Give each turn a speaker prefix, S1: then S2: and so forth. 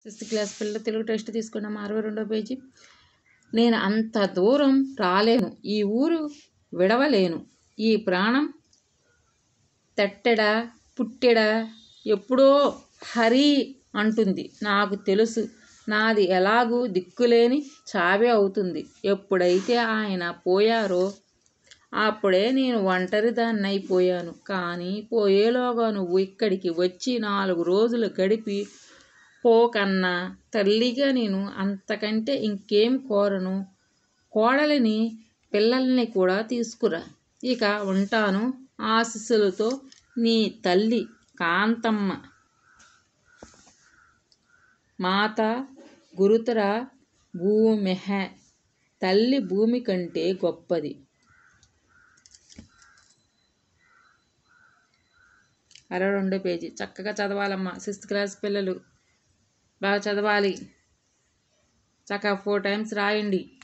S1: sixth class పిల్లల Telugu test తీసుకున్నాం అరవై రెండో పేజీ నేను అంత దూరం రాలేను ఈ ఊరు విడవలేను ఈ ప్రాణం తట్టెడా పుట్టెడా ఎప్పుడో హరి అంటుంది నాకు తెలుసు నాది ఎలాగూ దిక్కులేని చావే అవుతుంది ఎప్పుడైతే ఆయన పోయారో అప్పుడే నేను ఒంటరిదాన్ని అయిపోయాను కానీ పోయేలోగా నువ్వు ఇక్కడికి వచ్చి నాలుగు రోజులు గడిపి పోకన్నా తల్లిగా నేను అంతకంటే ఇంకేం కోరను కోడలిని పిల్లల్ని కూడా తీసుకురా ఇక ఉంటాను ఆశీస్సులతో నీ తల్లి కాంతమ్మ మాత గురుతర భూమిహ తల్లి భూమి కంటే గొప్పది అరవై రెండో పేజీ చక్కగా చదవాలమ్మా సిక్స్త్ క్లాస్ పిల్లలు బాగా చదవాలి చక్కగా ఫోర్ టైమ్స్ రాయండి